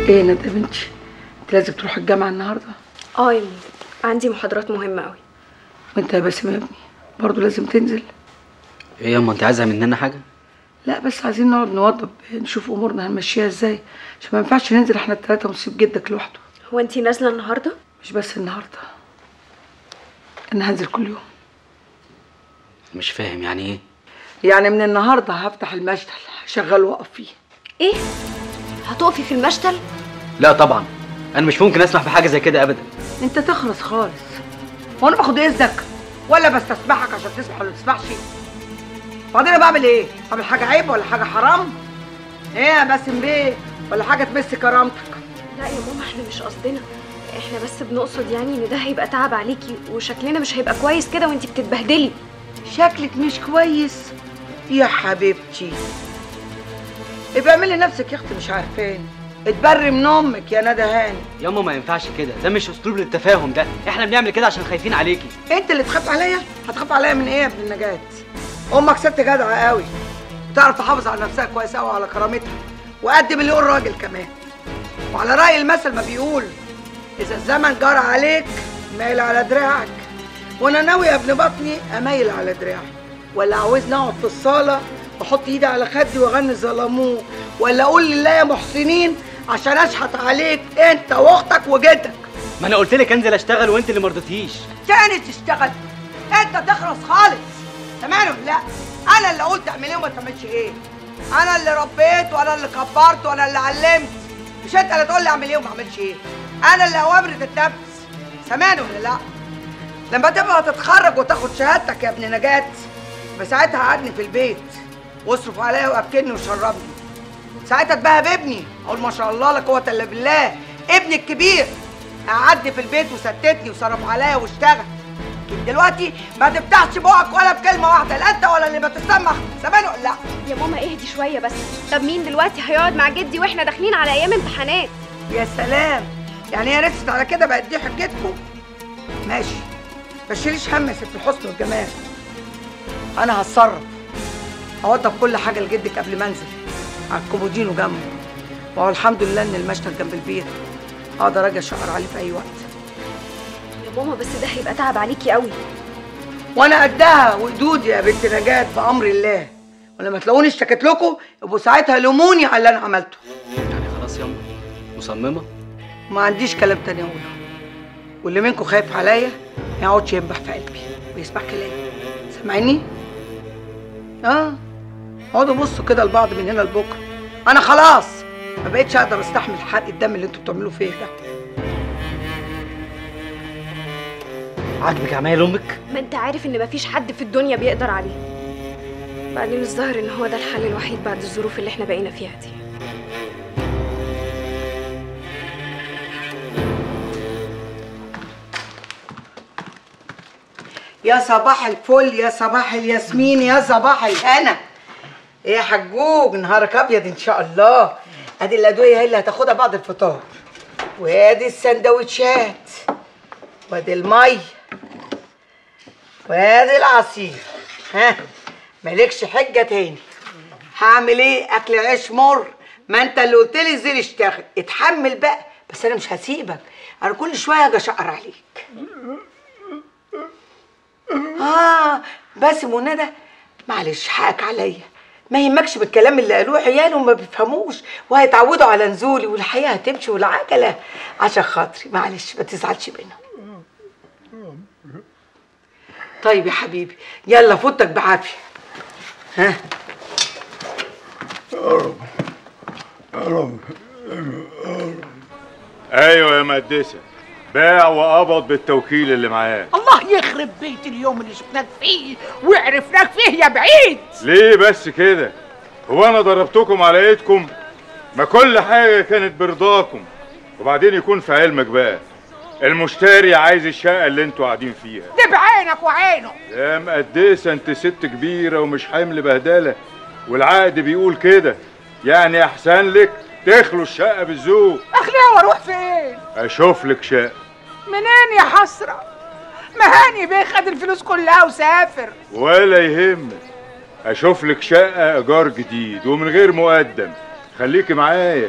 ايه يا ندى بنتي انت لازم تروح الجامعه النهارده اه يا ماما عندي محاضرات مهمة قوي وانت يا باسم يا ابني برضه لازم تنزل ايه ياما انت عايزها مننا حاجه لا بس عايزين نقعد نوضب نشوف امورنا هنمشيها ازاي عشان ما ينفعش ننزل احنا التلاته ونسيب جدك لوحده هو انتي نازلة النهاردة؟ مش بس النهارده انا هنزل كل يوم مش فاهم يعني ايه يعني من النهارده هفتح المشتل هشغل واقف فيه ايه؟ هتقفي في المشتل؟ لا طبعا انا مش ممكن اسمح بحاجه زي كده ابدا انت تخلص خالص هو انا باخد اذنك ولا بستسمحك عشان تسمح ولا ما تسمحش وبعدين انا بعمل ايه بعمل حاجه عيب ولا حاجه حرام ايه يا باسم بيه ولا حاجه تمس كرامتك لا يا ماما احنا مش قصدنا احنا بس بنقصد يعني ان ده هيبقى تعب عليكي وشكلنا مش هيبقى كويس كده وانتي بتتبهدلي شكلك مش كويس يا حبيبتي ابقى اعملي نفسك يا اختي مش عارفاني اتبري من امك يا ندى هاني ياما ما ينفعش كده ده مش اسلوب للتفاهم ده احنا بنعمل كده عشان خايفين عليكي انت اللي تخاف عليا هتخاف عليا من ايه يا ابن النجاة امك ست جدعه قوي تعرف تحافظ على نفسها كويس قوي وعلى كرامتها وقد مليون راجل كمان وعلى راي المثل ما بيقول اذا الزمن جرى عليك مايل على دراعك وانا ناوي يا ابن بطني اميل على دراعي ولا عاوزني اقعد في الصاله واحط ايدي على خدي واغني ظلموه ولا اقول لله يا محسنين عشان اشحت عليك انت واختك وجدك ما انا قلت لك انزل اشتغل وانت اللي مرضتيش تاني تشتغل انت تخلص خالص تمام لا انا اللي قلت اعمل ايه وما تعملش ايه انا اللي ربيت وانا اللي كبرت وانا اللي علمت مش انت اللي تقول لي اعمل ايه وما اعملش ايه انا اللي اوامري تتنفذ سامعني ولا لا لما تبقى تتخرج وتاخد شهادتك يا ابن نجاة يبقى ساعتها قعدني في البيت واصرف عليا واكلني وشربني ساعتها اتباهى بابني اقول ما شاء الله لا قوه الا بالله ابني الكبير قعدني في البيت وستتني وصرف عليا واشتغل لكن دلوقتي ما تفتحش بقك ولا بكلمه واحده لا انت ولا اللي بتسمح زمان ولا لا يا ماما اهدي شوية بس طب مين دلوقتي هيقعد مع جدي واحنا داخلين على ايام امتحانات يا سلام يعني هي رست على كده بقت دي حجتكم ماشي ما تشيليش هم يا ست الحسن والجمال انا هتصرف اوضب كل حاجه لجدك قبل ما انزل على الكومودينو جنبه وهو الحمد لله ان المشتل جنب البيت اقدر اجي اشقر عليه في اي وقت يا ماما بس ده هيبقى تعب عليكي قوي وانا قدها وقدودي يا بنت نجاة بامر الله ولما تلاقوني اشتكيت لكم يبقوا ساعتها لوموني على اللي انا عملته يعني خلاص ياما مصممه ما عنديش كلام تاني اقوله واللي منكم خايف عليا ما يقعدش ينبح في قلبي ويسمع كلامي سامعيني اه اقعدوا بصوا كده لبعض من هنا لبكره انا خلاص ما بقتش اقدر استحمل حرق الدم اللي انتوا بتعملوه فيا ده عاجبك عمايل امك ما انت عارف ان مفيش حد في الدنيا بيقدر عليه بعدين الظاهر ان هو ده الحل الوحيد بعد الظروف اللي احنا بقينا فيها دي يا صباح الفل يا صباح الياسمين يا صباح الهنا ايه يا حجوج نهارك ابيض ان شاء الله ادي الادويه هي اللي هتاخدها بعد الفطار وادي السندوتشات وادي المي وادي العصير ها مالكش حجه تاني هعمل ايه اكل عيش مر ما انت اللي قلت لي انزل اشتغل اتحمل بقى بس انا مش هسيبك انا كل شويه هاجي اشقر عليك اه باسم وندى معلش حقك عليا ما يهمكش بالكلام اللي قالوه عيالهم ما بيفهموش وهيتعودوا على نزولي والحياه هتمشي والعجله عشان خاطري معلش ما تزعلش منهم طيب يا حبيبي يلا فوتك بعافيه ها ايوه يا مقدسه باع وقبض بالتوكيل اللي معاه الله يخرب بيت اليوم اللي شفناك فيه وعرفناك فيه يا بعيد ليه بس كده هو انا ضربتكم على ايدكم ما كل حاجه كانت برضاكم وبعدين يكون في علمك بقى المشتري عايز الشقه اللي انتوا قاعدين فيها دي بعينك وعينه يا مقدسه انت ست كبيره ومش حمل بهدله والعقد بيقول كده يعني احسن لك تخلوا الشقه بالذوق اخليها واروح فين اشوف لك شقه منين يا حسره مهاني بيه خد الفلوس كلها وسافر ولا يهمك اشوف لك شقه ايجار جديد ومن غير مقدم خليكي معايا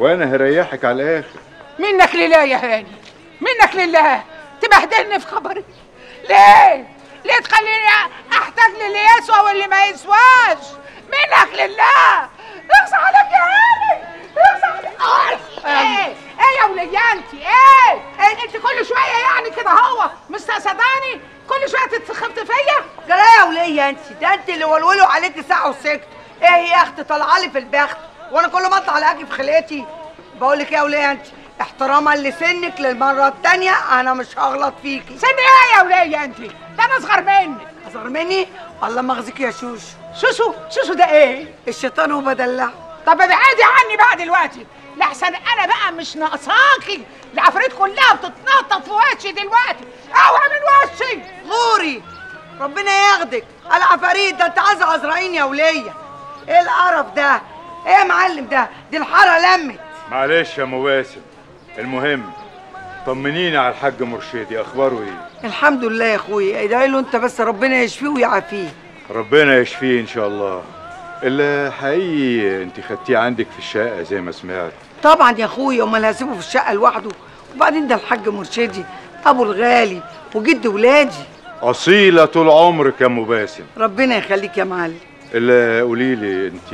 وانا هريحك على الاخر منك لله يا هاني منك لله تبهدلني في خبري ليه ليه تخليني احتاج للي يسوى واللي ما يسواش منك لله اغصى عليك يا هاني اغصى عليك ايه ايه يا ولية انت ايه إيه انت كل شويه يعني كده هو مستقصداني كل شويه تتخبط فيا جرى يا ولية انت ده انت اللي ولولوا عليكي ساعة وسكت ايه يا اختي طالعه لي في البخت وانا كل ما اطلع الاقي في خلقتي بقول لك يا ولية انت احتراما لسنك للمرة التانية انا مش هغلط فيكي سن ايه يا ولية انت ده انا اصغر منك اصغر مني الله مغزيك يا شوش سوسو سوسو ده ايه الشيطان وبدلع طب ابعدي عني بقى دلوقتي لحسن انا بقى مش ناقصاكي العفاريت كلها بتتنطط في وشي دلوقتي اوعى من وشي غوري ربنا ياخدك العفاريت ده انت عايزه عزرائيل يا ولية ايه القرف ده ايه يا معلم ده دي الحارة لمت معلش يا مواسم المهم طمنيني على الحاج مرشدي اخباره ايه الحمد لله يا اخويا ادعي له انت بس ربنا يشفيه ويعافيه ربنا يشفيه ان شاء الله الا حقيقي انت خدتيه عندك في الشقه زي ما سمعت طبعا يا اخويا امال هسيبه في الشقه لوحده وبعدين ده الحاج مرشدي ابو الغالي وجد ولادي اصيله طول عمرك يا ام باسم ربنا يخليك يا معلم الا قولي لي انت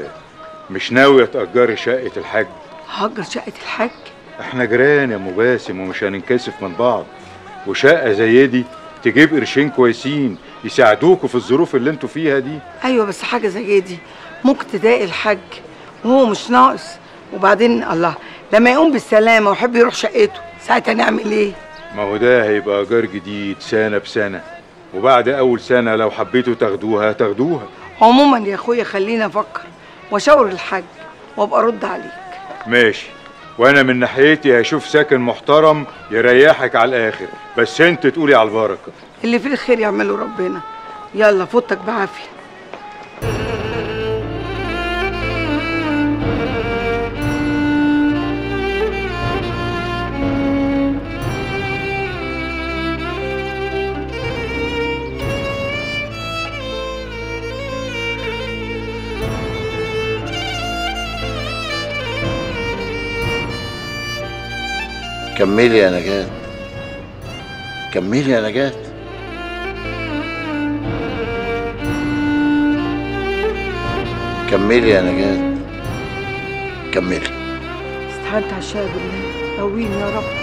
مش ناويه تاجري شقه الحاج هاجر شقه الحاج احنا جيران يا ام باسم ومش هننكسف من بعض وشقه زي دي تجيب قرشين كويسين يساعدوكوا في الظروف اللي انتوا فيها دي ايوه بس حاجه زي دي ممكن تضايق الحاج وهو مش ناقص وبعدين الله لما يقوم بالسلامه ويحب يروح شقته ساعتها نعمل ايه ما هو ده هيبقى ايجار جديد سنه بسنه وبعد اول سنه لو حبيتوا تاخدوها تاخدوها عموما يا اخويا خليني افكر واشاور الحاج وابقى ارد عليك ماشي وانا من ناحيتي هشوف ساكن محترم يريحك على الاخر بس انت تقولي على البركه اللي فيه الخير يعمله ربنا يلا فوتك بعافيه كملي يا نجاة كملي يا نجاة كملي يا نجاة كملي استعنت على الشاي بالله قويني يا رب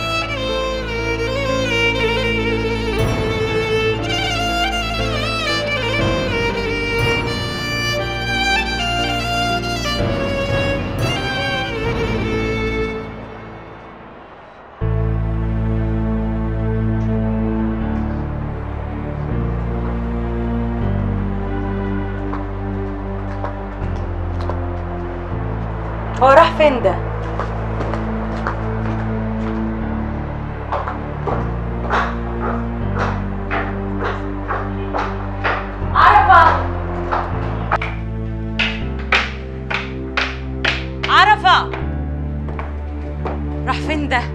هو راح فين ده؟ عرفة عرفة راح فين ده؟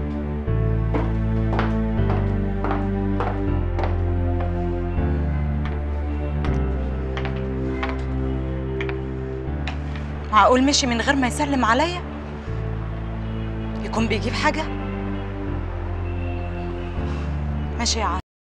معقول مشي من غير ما يسلم عليا؟ يكون بيجيب حاجة؟ ماشي يا عرفة